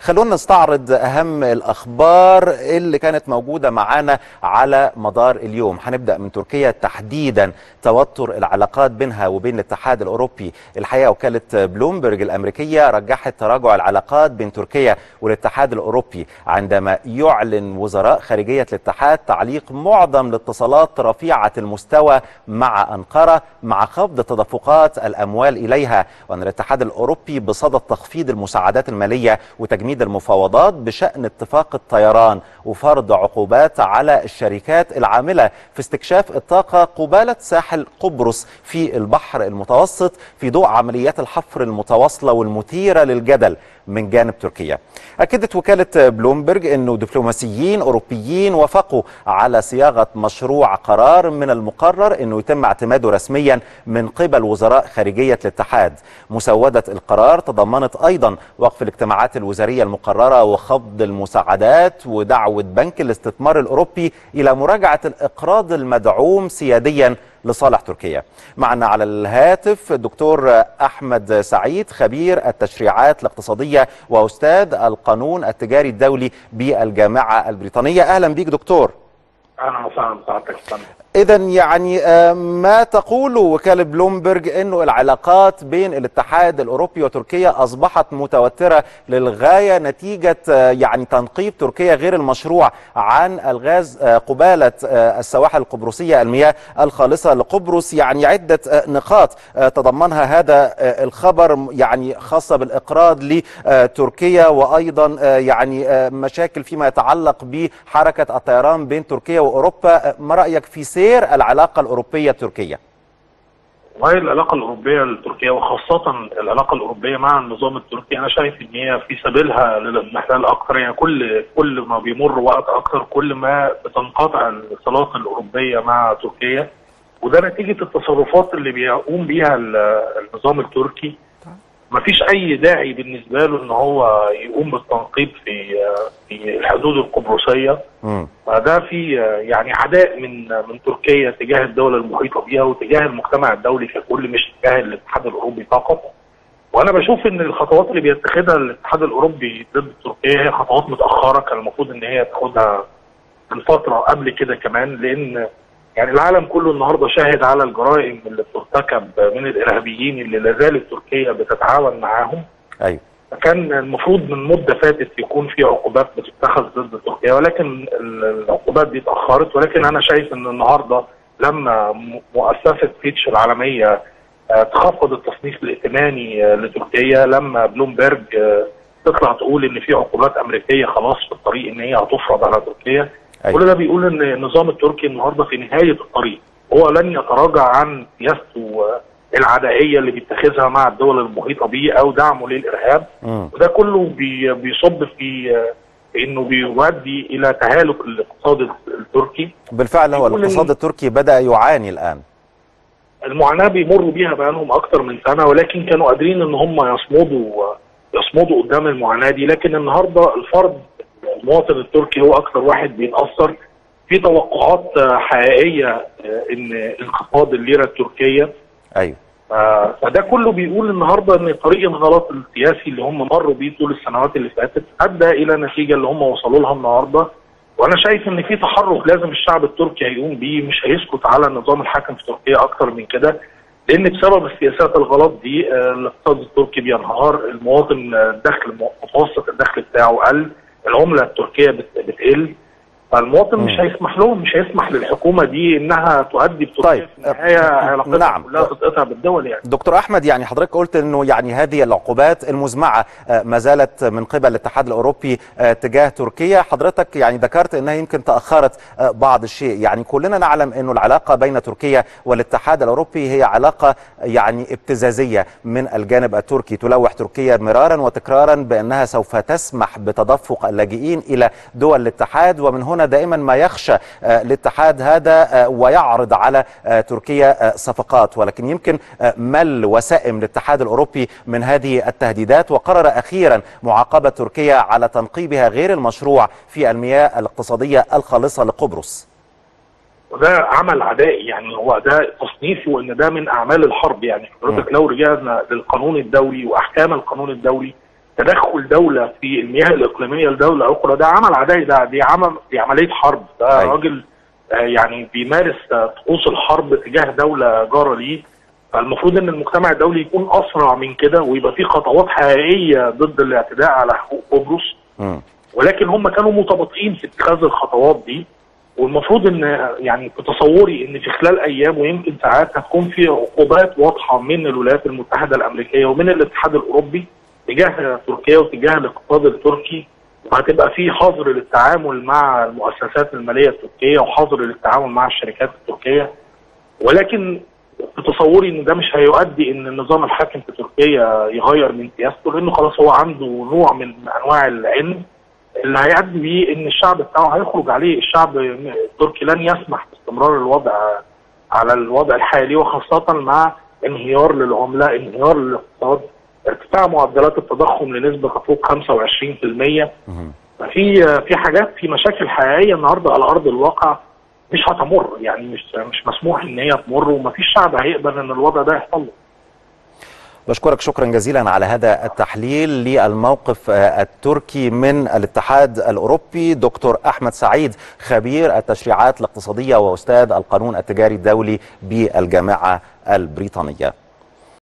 خلونا نستعرض أهم الأخبار اللي كانت موجودة معانا على مدار اليوم هنبدأ من تركيا تحديدا توتر العلاقات بينها وبين الاتحاد الأوروبي الحقيقة وكالة بلومبرج الأمريكية رجحت تراجع العلاقات بين تركيا والاتحاد الأوروبي عندما يعلن وزراء خارجية الاتحاد تعليق معظم الاتصالات رفيعة المستوى مع أنقرة مع خفض تدفقات الأموال إليها وأن الاتحاد الأوروبي بصدد تخفيض المساعدات المالية وتجميد المفاوضات بشأن اتفاق الطيران وفرض عقوبات على الشركات العاملة في استكشاف الطاقة قبالة ساحل قبرص في البحر المتوسط في ضوء عمليات الحفر المتواصلة والمثيرة للجدل من جانب تركيا أكدت وكالة بلومبرج أنه دبلوماسيين أوروبيين وافقوا على صياغة مشروع قرار من المقرر أنه يتم اعتماده رسميا من قبل وزراء خارجية الاتحاد مسودة القرار تضمنت أيضا وقف الاجتماعات الوزارية المقررة وخفض المساعدات ودعوة بنك الاستثمار الأوروبي إلى مراجعة الإقراض المدعوم سياديا لصالح تركيا معنا على الهاتف الدكتور أحمد سعيد خبير التشريعات الاقتصادية وأستاذ القانون التجاري الدولي بالجامعة البريطانية أهلا بيك دكتور اهلا وسهلا بسعادتك إذا يعني ما تقول وكالة بلومبرج أنه العلاقات بين الاتحاد الأوروبي وتركيا أصبحت متوترة للغاية نتيجة يعني تنقيب تركيا غير المشروع عن الغاز قبالة السواحل القبرصية المياه الخالصة لقبرص يعني عدة نقاط تضمنها هذا الخبر يعني خاصة بالإقراض لتركيا وأيضا يعني مشاكل فيما يتعلق بحركة الطيران بين تركيا وأوروبا ما رأيك في سير العلاقة الأوروبية التركية والله العلاقة الأوروبية التركية وخاصة العلاقة الأوروبية مع النظام التركي أنا شايف إن هي في سبيلها للاضمحلال أكثر يعني كل كل ما بيمر وقت أكثر كل ما بتنقطع الاتصالات الأوروبية مع تركيا وده نتيجة التصرفات اللي بيقوم بيها النظام التركي مفيش أي داعي بالنسبة له إن هو يقوم بالتنقيب في في الحدود القبرصية فده في يعني عداء من من تركيا تجاه الدول المحيطه بها وتجاه المجتمع الدولي ككل مش تجاه الاتحاد الاوروبي فقط. وانا بشوف ان الخطوات اللي بيتخذها الاتحاد الاوروبي ضد تركيا هي خطوات متاخره كان المفروض ان هي تاخدها من فتره قبل كده كمان لان يعني العالم كله النهارده شاهد على الجرائم اللي بترتكب من الارهابيين اللي لا زالت تركيا بتتعاون معاهم. ايوه كان المفروض من مده فاتت يكون في عقوبات بتتخذ ضد تركيا ولكن العقوبات دي اتاخرت ولكن انا شايف ان النهارده لما مؤسسه فيتش العالميه تخفض التصنيف الائتماني لتركيا لما بلومبرج تطلع تقول ان في عقوبات امريكيه خلاص في الطريق ان هي هتفرض على تركيا أيوة. كل ده بيقول ان النظام التركي النهارده في نهايه الطريق هو لن يتراجع عن سياسته العدائيه اللي بيتخذها مع الدول المحيطه به او دعمه للارهاب م. وده كله بي بيصب في انه بيؤدي الى تهالك الاقتصاد التركي بالفعل هو الاقتصاد التركي بدا يعاني الان المعاناه بيمروا بيها بقالهم اكثر من سنه ولكن كانوا قادرين ان هم يصمدوا يصمدوا قدام المعاناه دي لكن النهارده الفرد المواطن التركي هو اكثر واحد بيتاثر في توقعات حقيقيه ان انخفاض الليره التركيه ايوه فده كله بيقول النهارده ان طريق الغلط السياسي اللي هم مروا بيه طول السنوات اللي فاتت ادى الى النتيجه اللي هم وصلوا لها النهارده وانا شايف ان في تحرك لازم الشعب التركي هيقوم بيه مش هيسكت على النظام الحاكم في تركيا اكتر من كده لان بسبب السياسات الغلط دي الاقتصاد التركي بينهار المواطن الدخل متوسط الدخل بتاعه قل العمله التركيه بتقل فالمواطن مش هيسمح لهم مش هيسمح للحكومه دي انها تؤدي بتركيا طيب. في النهايه علاقتها نعم. كلها تتقطع بالدول يعني دكتور احمد يعني حضرتك قلت انه يعني هذه العقوبات المزمعه ما زالت من قبل الاتحاد الاوروبي تجاه تركيا حضرتك يعني ذكرت انها يمكن تاخرت بعض الشيء يعني كلنا نعلم انه العلاقه بين تركيا والاتحاد الاوروبي هي علاقه يعني ابتزازيه من الجانب التركي تلوح تركيا مرارا وتكرارا بانها سوف تسمح بتدفق اللاجئين الى دول الاتحاد ومن هنا دائما ما يخشى الاتحاد هذا ويعرض على تركيا صفقات ولكن يمكن مل وسائم الاتحاد الاوروبي من هذه التهديدات وقرر اخيرا معاقبه تركيا على تنقيبها غير المشروع في المياه الاقتصاديه الخالصه لقبرص. وده عمل عدائي يعني هو ده تصنيفه وان ده من اعمال الحرب يعني حضرتك لو رجعنا للقانون الدولي واحكام القانون الدولي تدخل دوله في المياه الاقليميه لدوله اخرى ده عمل عدائي ده دي عمل دي عمليه حرب ده أيوة. راجل آه، يعني بيمارس آه، طقوس الحرب تجاه دوله جاره ليه فالمفروض ان المجتمع الدولي يكون اسرع من كده ويبقى في خطوات حقيقيه ضد الاعتداء على حقوق قبرص مم. ولكن هم كانوا متباطئين في اتخاذ الخطوات دي والمفروض ان يعني في تصوري ان في خلال ايام ويمكن ساعات هتكون في عقوبات واضحه من الولايات المتحده الامريكيه ومن الاتحاد الاوروبي تجاه تركيا وتجاه الاقتصاد التركي وهتبقى في حظر للتعامل مع المؤسسات الماليه التركيه وحظر للتعامل مع الشركات التركيه ولكن في تصوري ان ده مش هيؤدي ان النظام الحاكم في تركيا يغير من سياسته لانه خلاص هو عنده نوع من انواع العلم اللي هيؤدي بيه ان الشعب بتاعه هيخرج عليه الشعب التركي لن يسمح باستمرار الوضع على الوضع الحالي وخاصة مع انهيار للعملة انهيار للاقتصاد ارتفاع معدلات التضخم لنسبة تفوق 25% مم. في في حاجات في مشاكل حقيقية النهاردة على أرض الواقع مش هتمر يعني مش مش مسموح ان هي تمر ومفيش شعب هيقبل ان الوضع ده يحصل له بشكرك شكرا جزيلا على هذا التحليل للموقف آه، التركي من الاتحاد الأوروبي دكتور أحمد سعيد خبير التشريعات الاقتصادية وأستاذ القانون التجاري الدولي بالجامعة البريطانية